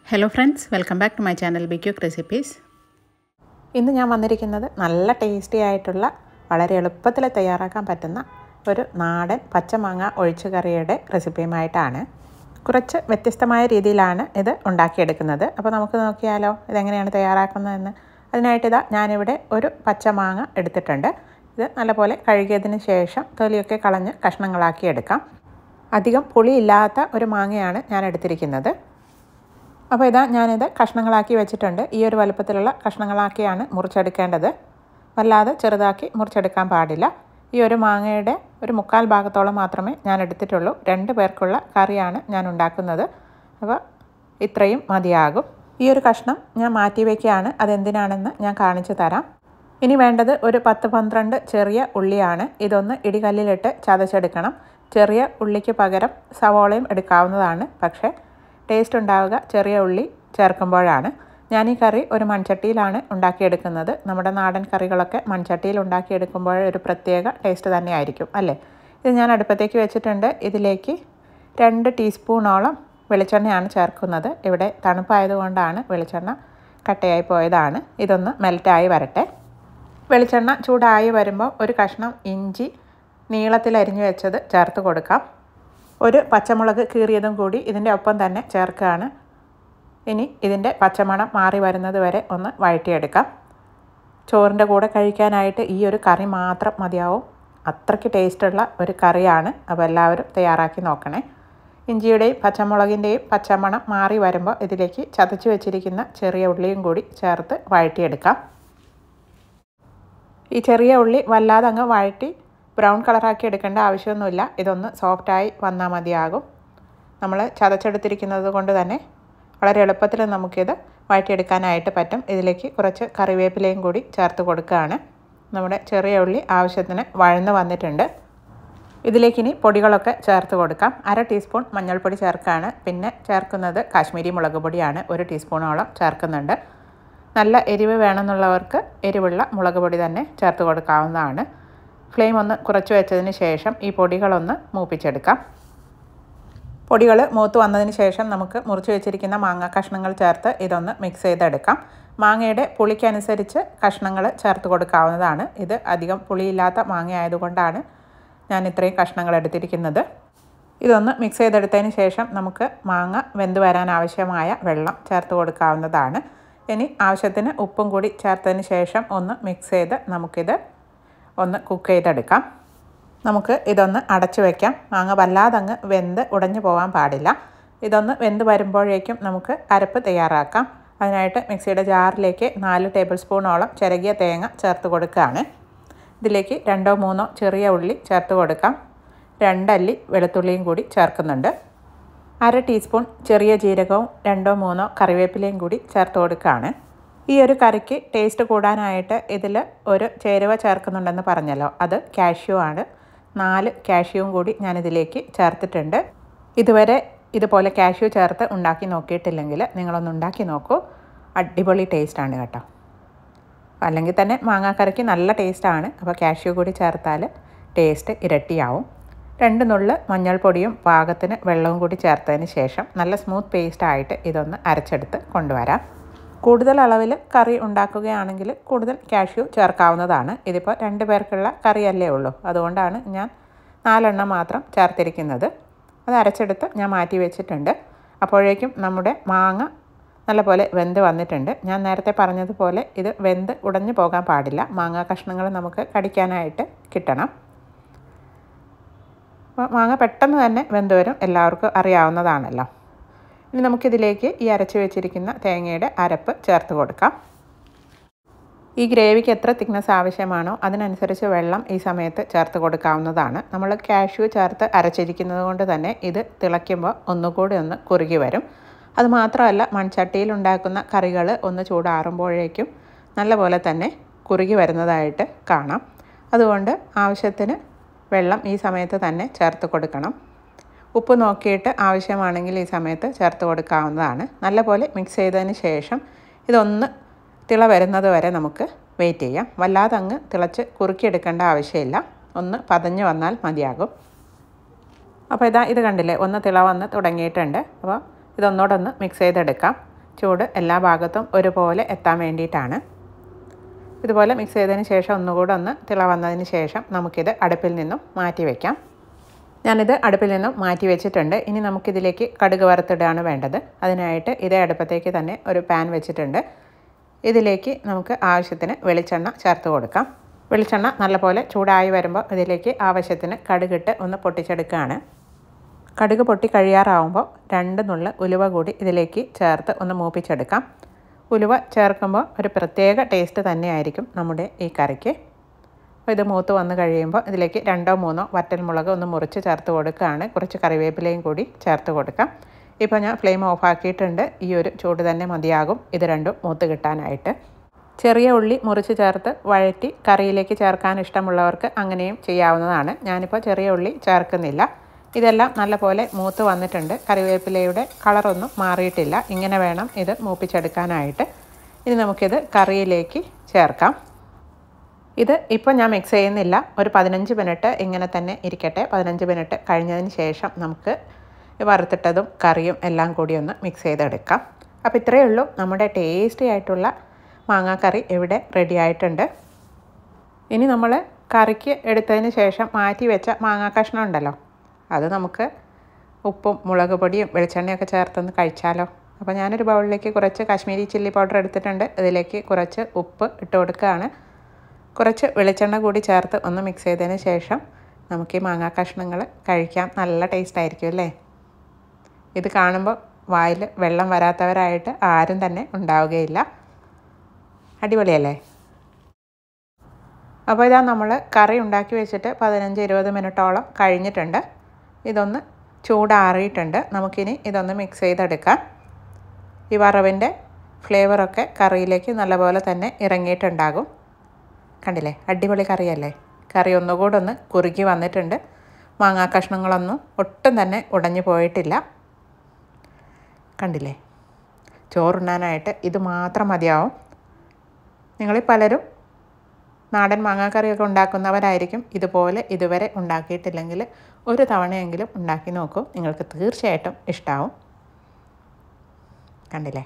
hello friends welcome back to my channel be quick recipes ഇന്ന് ഞാൻ വന്നിരിക്കുന്നത് നല്ല ടേസ്റ്റി ആയിട്ടുള്ള വളരെ എളുപ്പത്തിൽ തയ്യാറാക്കാൻ പറ്റുന്ന ഒരു നാടൻ പച്ചമാങ്ങ ഒഴിച്ചു കറിയുടെ റെസിപ്പിയുമായിട്ടാണ് കുറച്ച് വ്യത്യസ്തമായ രീതിയിലാണ് ഇത് ഉണ്ടാക്കിയെടുക്കുന്നത് അപ്പോൾ നമുക്ക് നോക്കിയാലോ ഇതെങ്ങനെയാണ് തയ്യാറാക്കുന്നതെന്ന് അതിനായിട്ട് ഇതാ ഞാനിവിടെ ഒരു പച്ചമാങ്ങ എടുത്തിട്ടുണ്ട് ഇത് നല്ലപോലെ കഴുകിയതിന് ശേഷം തൊലിയൊക്കെ കളഞ്ഞ് കഷ്ണങ്ങളാക്കി എടുക്കാം അധികം പുളിയില്ലാത്ത ഒരു മാങ്ങയാണ് ഞാൻ എടുത്തിരിക്കുന്നത് അപ്പോൾ ഇതാ ഞാനിത് കഷ്ണങ്ങളാക്കി വെച്ചിട്ടുണ്ട് ഈ ഒരു വലുപ്പത്തിലുള്ള കഷ്ണങ്ങളാക്കിയാണ് മുറിച്ചെടുക്കേണ്ടത് വല്ലാതെ ചെറുതാക്കി മുറിച്ചെടുക്കാൻ പാടില്ല ഈ ഒരു മാങ്ങയുടെ ഒരു മുക്കാൽ ഭാഗത്തോളം മാത്രമേ ഞാൻ എടുത്തിട്ടുള്ളൂ രണ്ട് പേർക്കുള്ള കറിയാണ് ഞാൻ ഉണ്ടാക്കുന്നത് അപ്പോൾ ഇത്രയും മതിയാകും ഈ ഒരു കഷ്ണം ഞാൻ മാറ്റി വയ്ക്കുകയാണ് അതെന്തിനാണെന്ന് ഞാൻ കാണിച്ചു തരാം ഇനി വേണ്ടത് ഒരു പത്ത് പന്ത്രണ്ട് ചെറിയ ഉള്ളിയാണ് ഇതൊന്ന് ഇടികല്ലിലിട്ട് ചതച്ചെടുക്കണം ചെറിയ ഉള്ളിക്ക് പകരം സവോളയും എടുക്കാവുന്നതാണ് പക്ഷേ ടേസ്റ്റ് ഉണ്ടാവുക ചെറിയ ഉള്ളി ചേർക്കുമ്പോഴാണ് ഞാൻ ഈ കറി ഒരു മൺചട്ടിയിലാണ് ഉണ്ടാക്കിയെടുക്കുന്നത് നമ്മുടെ നാടൻ കറികളൊക്കെ മൺചട്ടിയിൽ ഉണ്ടാക്കിയെടുക്കുമ്പോൾ ഒരു പ്രത്യേക ടേസ്റ്റ് തന്നെയായിരിക്കും അല്ലേ ഇത് ഞാൻ അടുപ്പത്തേക്ക് വെച്ചിട്ടുണ്ട് ഇതിലേക്ക് രണ്ട് ടീസ്പൂണോളം വെളിച്ചെണ്ണയാണ് ചേർക്കുന്നത് ഇവിടെ തണുപ്പായതുകൊണ്ടാണ് വെളിച്ചെണ്ണ കട്ടയായി പോയതാണ് ഇതൊന്ന് മെൽറ്റായി വരട്ടെ വെളിച്ചെണ്ണ ചൂടായി വരുമ്പോൾ ഒരു കഷ്ണം ഇഞ്ചി നീളത്തിൽ അരിഞ്ഞു വെച്ചത് ചേർത്ത് കൊടുക്കാം ഒരു പച്ചമുളക് കീറിയതും കൂടി ഇതിൻ്റെ ഒപ്പം തന്നെ ചേർക്കുകയാണ് ഇനി ഇതിൻ്റെ പച്ചമണം മാറി വരുന്നത് വരെ ഒന്ന് വഴറ്റിയെടുക്കാം ചോറിൻ്റെ കൂടെ കഴിക്കാനായിട്ട് ഈ ഒരു കറി മാത്രം മതിയാവും അത്രയ്ക്ക് ടേസ്റ്റുള്ള ഒരു കറിയാണ് അപ്പോൾ എല്ലാവരും തയ്യാറാക്കി നോക്കണേ ഇഞ്ചിയുടെയും പച്ചമുളകിൻ്റെയും പച്ചമണം മാറി വരുമ്പോൾ ഇതിലേക്ക് ചതച്ച് വെച്ചിരിക്കുന്ന ചെറിയ ഉള്ളിയും കൂടി ചേർത്ത് വഴറ്റിയെടുക്കാം ഈ ചെറിയ ഉള്ളി വല്ലാതെ അങ്ങ് വഴറ്റി ബ്രൗൺ കളറാക്കി എടുക്കേണ്ട ആവശ്യമൊന്നുമില്ല ഇതൊന്ന് സോഫ്റ്റായി വന്നാൽ മതിയാകും നമ്മൾ ചതച്ചെടുത്തിരിക്കുന്നത് കൊണ്ട് തന്നെ വളരെ എളുപ്പത്തിൽ നമുക്കിത് വഴറ്റിയെടുക്കാനായിട്ട് പറ്റും ഇതിലേക്ക് കുറച്ച് കറിവേപ്പിലയും കൂടി ചേർത്ത് കൊടുക്കുകയാണ് നമ്മുടെ ചെറിയ ഉള്ളി ആവശ്യത്തിന് വഴന്ന് വന്നിട്ടുണ്ട് ഇതിലേക്കിനി പൊടികളൊക്കെ ചേർത്ത് കൊടുക്കാം അര ടീസ്പൂൺ മഞ്ഞൾപ്പൊടി ചേർക്കുകയാണ് പിന്നെ ചേർക്കുന്നത് കാശ്മീരി മുളക് പൊടിയാണ് ഒരു ടീസ്പൂണോളം ചേർക്കുന്നുണ്ട് നല്ല എരിവ് വേണമെന്നുള്ളവർക്ക് എരിവുള്ള മുളക് പൊടി തന്നെ ചേർത്ത് കൊടുക്കാവുന്നതാണ് ഫ്ലെയിം ഒന്ന് കുറച്ച് വെച്ചതിന് ശേഷം ഈ പൊടികളൊന്ന് മൂപ്പിച്ചെടുക്കാം പൊടികൾ മൂത്ത് വന്നതിന് ശേഷം നമുക്ക് മുറിച്ച് വെച്ചിരിക്കുന്ന മാങ്ങ കഷ്ണങ്ങൾ ചേർത്ത് ഇതൊന്ന് മിക്സ് ചെയ്തെടുക്കാം മാങ്ങയുടെ പുളിക്കനുസരിച്ച് കഷ്ണങ്ങൾ ചേർത്ത് കൊടുക്കാവുന്നതാണ് ഇത് അധികം പുളിയില്ലാത്ത മാങ്ങ ആയതുകൊണ്ടാണ് ഞാൻ ഇത്രയും കഷ്ണങ്ങൾ എടുത്തിരിക്കുന്നത് ഇതൊന്ന് മിക്സ് ചെയ്തെടുത്തതിന് ശേഷം നമുക്ക് മാങ്ങ വെന്ത് വരാൻ ആവശ്യമായ വെള്ളം ചേർത്ത് കൊടുക്കാവുന്നതാണ് ഇനി ആവശ്യത്തിന് ഉപ്പും കൂടി ചേർത്തതിന് ശേഷം ഒന്ന് മിക്സ് ചെയ്ത് നമുക്കിത് ഒന്ന് കുക്ക് ചെയ്തെടുക്കാം നമുക്ക് ഇതൊന്ന് അടച്ചു വയ്ക്കാം മാങ്ങ വല്ലാതെ അങ്ങ് വെന്ത് ഉടഞ്ഞു പോകാൻ പാടില്ല ഇതൊന്ന് വെന്ത് വരുമ്പോഴേക്കും നമുക്ക് അരപ്പ് തയ്യാറാക്കാം അതിനായിട്ട് മിക്സിയുടെ ജാറിലേക്ക് നാല് ടേബിൾ സ്പൂണോളം ചിരകിയ തേങ്ങ ചേർത്ത് കൊടുക്കുകയാണ് ഇതിലേക്ക് രണ്ടോ മൂന്നോ ചെറിയ ഉള്ളി ചേർത്ത് കൊടുക്കാം രണ്ടല്ലി വെളുത്തുള്ളിയും കൂടി ചേർക്കുന്നുണ്ട് അര ടീസ്പൂൺ ചെറിയ ജീരകവും രണ്ടോ മൂന്നോ കറിവേപ്പിലയും കൂടി ചേർത്ത് കൊടുക്കുകയാണ് ഈ ഒരു കറിക്ക് ടേസ്റ്റ് കൂടാനായിട്ട് ഇതിൽ ഒരു ചേരുവ ചേർക്കുന്നുണ്ടെന്ന് പറഞ്ഞല്ലോ അത് കാഷ്യൂ ആണ് നാല് കാഷ്യൂവും കൂടി ഞാനിതിലേക്ക് ചേർത്തിട്ടുണ്ട് ഇതുവരെ ഇതുപോലെ കാഷ്യൂ ചേർത്ത് ഉണ്ടാക്കി നോക്കിയിട്ടില്ലെങ്കിൽ നിങ്ങളൊന്ന് ഉണ്ടാക്കി നോക്കൂ അടിപൊളി ടേസ്റ്റാണ് കേട്ടോ അല്ലെങ്കിൽ തന്നെ മാങ്ങാക്കറിക്ക് നല്ല ടേസ്റ്റാണ് അപ്പോൾ കാഷ്യൂ കൂടി ചേർത്താൽ ടേസ്റ്റ് ഇരട്ടിയാവും രണ്ട് നുള്ള് മഞ്ഞൾപ്പൊടിയും പാകത്തിന് വെള്ളവും കൂടി ചേർത്തതിന് ശേഷം നല്ല സ്മൂത്ത് പേസ്റ്റായിട്ട് ഇതൊന്ന് അരച്ചെടുത്ത് കൊണ്ടുവരാം കൂടുതൽ അളവിൽ കറി ഉണ്ടാക്കുകയാണെങ്കിൽ കൂടുതൽ കാഷ്യൂ ചേർക്കാവുന്നതാണ് ഇതിപ്പോൾ രണ്ട് പേർക്കുള്ള കറിയല്ലേ ഉള്ളൂ അതുകൊണ്ടാണ് ഞാൻ നാലെണ്ണം മാത്രം ചേർത്തിരിക്കുന്നത് അത് അരച്ചെടുത്ത് ഞാൻ മാറ്റി വെച്ചിട്ടുണ്ട് അപ്പോഴേക്കും നമ്മുടെ മാങ്ങ നല്ലപോലെ വെന്ത് വന്നിട്ടുണ്ട് ഞാൻ നേരത്തെ പറഞ്ഞതുപോലെ ഇത് വെന്ത് ഉടഞ്ഞു പോകാൻ പാടില്ല മാങ്ങ കഷ്ണങ്ങൾ നമുക്ക് കടിക്കാനായിട്ട് കിട്ടണം അപ്പോൾ മാങ്ങ പെട്ടെന്ന് തന്നെ വെന്ത് വരും എല്ലാവർക്കും അറിയാവുന്നതാണല്ലോ ഇനി നമുക്കിതിലേക്ക് ഈ അരച്ച് വെച്ചിരിക്കുന്ന തേങ്ങയുടെ അരപ്പ് ചേർത്ത് കൊടുക്കാം ഈ ഗ്രേവിക്ക് എത്ര തിക്നെസ് ആവശ്യമാണോ അതിനനുസരിച്ച് വെള്ളം ഈ സമയത്ത് ചേർത്ത് കൊടുക്കാവുന്നതാണ് നമ്മൾ കാഷ്യൂ ചേർത്ത് അരച്ചിരിക്കുന്നത് കൊണ്ട് തന്നെ ഇത് തിളയ്ക്കുമ്പോൾ ഒന്നുകൂടി ഒന്ന് കുറുകി വരും അതുമാത്രമല്ല മൺചട്ടിയിൽ ഉണ്ടാക്കുന്ന കറികൾ ഒന്ന് ചൂടാറുമ്പോഴേക്കും നല്ലപോലെ തന്നെ കുറുകി വരുന്നതായിട്ട് കാണാം അതുകൊണ്ട് ആവശ്യത്തിന് വെള്ളം ഈ സമയത്ത് തന്നെ ചേർത്ത് കൊടുക്കണം ഉപ്പ് നോക്കിയിട്ട് ആവശ്യമാണെങ്കിൽ ഈ സമയത്ത് ചേർത്ത് കൊടുക്കാവുന്നതാണ് നല്ലപോലെ മിക്സ് ചെയ്തതിന് ശേഷം ഇതൊന്ന് തിള വരുന്നത് വരെ നമുക്ക് വെയിറ്റ് ചെയ്യാം വല്ലാതെ അങ്ങ് തിളച്ച് കുറുക്കിയെടുക്കേണ്ട ആവശ്യമില്ല ഒന്ന് പതഞ്ഞ് വന്നാൽ മതിയാകും അപ്പോൾ ഇതാ ഇത് കണ്ടില്ലേ ഒന്ന് തിള വന്ന് തുടങ്ങിയിട്ടുണ്ട് അപ്പോൾ ഇതൊന്നുകൂടെ ഒന്ന് മിക്സ് ചെയ്തെടുക്കാം ചൂട് എല്ലാ ഭാഗത്തും ഒരുപോലെ എത്താൻ വേണ്ടിയിട്ടാണ് ഇതുപോലെ മിക്സ് ചെയ്തതിന് ശേഷം ഒന്നുകൂടെ ഒന്ന് തിള വന്നതിന് ശേഷം നമുക്കിത് അടുപ്പിൽ നിന്നും മാറ്റി വയ്ക്കാം ഞാനിത് അടുപ്പിൽ നിന്നും മാറ്റി വെച്ചിട്ടുണ്ട് ഇനി നമുക്കിതിലേക്ക് കടുക് വറുത്തിടുകയാണ് വേണ്ടത് അതിനായിട്ട് ഇതേ അടുപ്പത്തേക്ക് തന്നെ ഒരു പാൻ വെച്ചിട്ടുണ്ട് ഇതിലേക്ക് നമുക്ക് ആവശ്യത്തിന് വെളിച്ചെണ്ണ ചേർത്ത് കൊടുക്കാം വെളിച്ചെണ്ണ നല്ലപോലെ ചൂടായി വരുമ്പോൾ ഇതിലേക്ക് ആവശ്യത്തിന് കടുകിട്ട് ഒന്ന് പൊട്ടിച്ചെടുക്കുകയാണ് കടുക് പൊട്ടി കഴിയാറാവുമ്പോൾ രണ്ട് നുള്ള് ഉലുവ കൂടി ഇതിലേക്ക് ചേർത്ത് ഒന്ന് മൂപ്പിച്ചെടുക്കാം ഉലുവ ചേർക്കുമ്പോൾ ഒരു പ്രത്യേക ടേസ്റ്റ് തന്നെയായിരിക്കും നമ്മുടെ ഈ കറിക്ക് അപ്പോൾ ഇത് മൂത്ത് വന്ന് കഴിയുമ്പോൾ ഇതിലേക്ക് രണ്ടോ മൂന്നോ വറ്റൽമുളക് ഒന്ന് മുറിച്ച് ചേർത്ത് കൊടുക്കുകയാണ് കുറച്ച് കറിവേപ്പിലയും കൂടി ചേർത്ത് കൊടുക്കാം ഇപ്പോൾ ഞാൻ ഫ്ലെയിം ഓഫാക്കിയിട്ടുണ്ട് ഈ ഒരു ചൂട് തന്നെ മതിയാകും ഇത് രണ്ടും മൂത്ത് കിട്ടാനായിട്ട് ചെറിയ ഉള്ളി മുറിച്ച് ചേർത്ത് വഴറ്റി കറിയിലേക്ക് ചേർക്കാൻ ഇഷ്ടമുള്ളവർക്ക് അങ്ങനെയും ചെയ്യാവുന്നതാണ് ഞാനിപ്പോൾ ചെറിയ ഉള്ളി ചേർക്കുന്നില്ല ഇതെല്ലാം നല്ലപോലെ മൂത്ത് വന്നിട്ടുണ്ട് കറിവേപ്പിലയുടെ കളറൊന്നും മാറിയിട്ടില്ല ഇങ്ങനെ വേണം ഇത് മൂപ്പിച്ചെടുക്കാനായിട്ട് ഇനി നമുക്കിത് കറിയിലേക്ക് ചേർക്കാം ഇത് ഇപ്പോൾ ഞാൻ മിക്സ് ചെയ്യുന്നില്ല ഒരു പതിനഞ്ച് മിനിറ്റ് ഇങ്ങനെ തന്നെ ഇരിക്കട്ടെ പതിനഞ്ച് മിനിറ്റ് കഴിഞ്ഞതിന് ശേഷം നമുക്ക് വറുത്തിട്ടതും കറിയും എല്ലാം കൂടി ഒന്ന് മിക്സ് ചെയ്തെടുക്കാം അപ്പോൾ ഇത്രയേ ഉള്ളൂ നമ്മുടെ ടേസ്റ്റി ആയിട്ടുള്ള മാങ്ങാക്കറി ഇവിടെ റെഡി ആയിട്ടുണ്ട് ഇനി നമ്മൾ കറിക്ക് എടുത്തതിന് ശേഷം മാറ്റി വെച്ച മാങ്ങാ കഷ്ണം ഉണ്ടല്ലോ അത് നമുക്ക് ഉപ്പും മുളക് പൊടിയും വെളിച്ചെണ്ണയൊക്കെ ചേർത്തൊന്ന് കഴിച്ചാലോ അപ്പോൾ ഞാനൊരു ബൗളിലേക്ക് കുറച്ച് കാശ്മീരി ചില്ലി പൗഡർ എടുത്തിട്ടുണ്ട് ഇതിലേക്ക് കുറച്ച് ഉപ്പ് ഇട്ട് കൊടുക്കുകയാണ് കുറച്ച് വെളിച്ചെണ്ണ കൂടി ചേർത്ത് ഒന്ന് മിക്സ് ചെയ്തതിന് ശേഷം നമുക്ക് ഈ മാങ്ങാ കഷ്ണങ്ങൾ കഴിക്കാം നല്ല ടേസ്റ്റ് ആയിരിക്കും അല്ലേ ഇത് കാണുമ്പോൾ വായിൽ വെള്ളം വരാത്തവരായിട്ട് ആരും തന്നെ ഉണ്ടാവുകയില്ല അടിപൊളിയല്ലേ അപ്പോൾ ഇതാ നമ്മൾ കറി ഉണ്ടാക്കി വെച്ചിട്ട് പതിനഞ്ച് ഇരുപത് മിനിറ്റോളം കഴിഞ്ഞിട്ടുണ്ട് ഇതൊന്ന് ചൂടാറിയിട്ടുണ്ട് നമുക്കിനി ഇതൊന്ന് മിക്സ് ചെയ്തെടുക്കാം ഈ വറവിൻ്റെ ഫ്ലേവറൊക്കെ കറിയിലേക്ക് നല്ലപോലെ തന്നെ ഇറങ്ങിയിട്ടുണ്ടാകും കണ്ടില്ലേ അടിപൊളി കറിയല്ലേ കറി ഒന്നുകൂടെ ഒന്ന് കുറുകി വന്നിട്ടുണ്ട് മാങ്ങാ കഷ്ണങ്ങളൊന്നും ഒട്ടും തന്നെ ഉടഞ്ഞു പോയിട്ടില്ല കണ്ടില്ലേ ചോറുണ്ണാനായിട്ട് ഇത് മാത്രം മതിയാവും നിങ്ങളിൽ പലരും നാടൻ മാങ്ങാക്കറിയൊക്കെ ഉണ്ടാക്കുന്നവരായിരിക്കും ഇതുപോലെ ഇതുവരെ ഉണ്ടാക്കിയിട്ടില്ലെങ്കിൽ ഒരു തവണയെങ്കിലും ഉണ്ടാക്കി നോക്കൂ നിങ്ങൾക്ക് തീർച്ചയായിട്ടും ഇഷ്ടാവും കണ്ടില്ലേ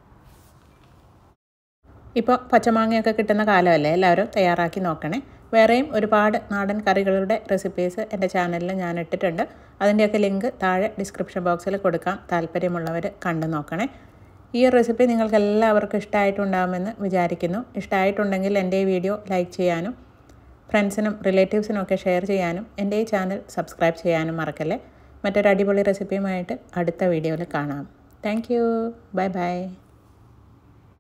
ഇപ്പോൾ പച്ചമാങ്ങയൊക്കെ കിട്ടുന്ന കാലമല്ലേ എല്ലാവരും തയ്യാറാക്കി നോക്കണേ വേറെയും ഒരുപാട് നാടൻ കറികളുടെ റെസിപ്പീസ് എൻ്റെ ചാനലിൽ ഞാൻ ഇട്ടിട്ടുണ്ട് അതിൻ്റെയൊക്കെ ലിങ്ക് താഴെ ഡിസ്ക്രിപ്ഷൻ ബോക്സിൽ കൊടുക്കാം താല്പര്യമുള്ളവർ കണ്ടു നോക്കണേ ഈ റെസിപ്പി നിങ്ങൾക്ക് എല്ലാവർക്കും ഇഷ്ടമായിട്ടുണ്ടാകുമെന്ന് വിചാരിക്കുന്നു ഇഷ്ടമായിട്ടുണ്ടെങ്കിൽ എൻ്റെ ഈ വീഡിയോ ലൈക്ക് ചെയ്യാനും ഫ്രണ്ട്സിനും റിലേറ്റീവ്സിനും ഒക്കെ ഷെയർ ചെയ്യാനും എൻ്റെ ഈ ചാനൽ സബ്സ്ക്രൈബ് ചെയ്യാനും മറക്കല്ലേ മറ്റൊരു അടിപൊളി റെസിപ്പിയുമായിട്ട് അടുത്ത വീഡിയോയിൽ കാണാം താങ്ക് യു ബൈ ബൈ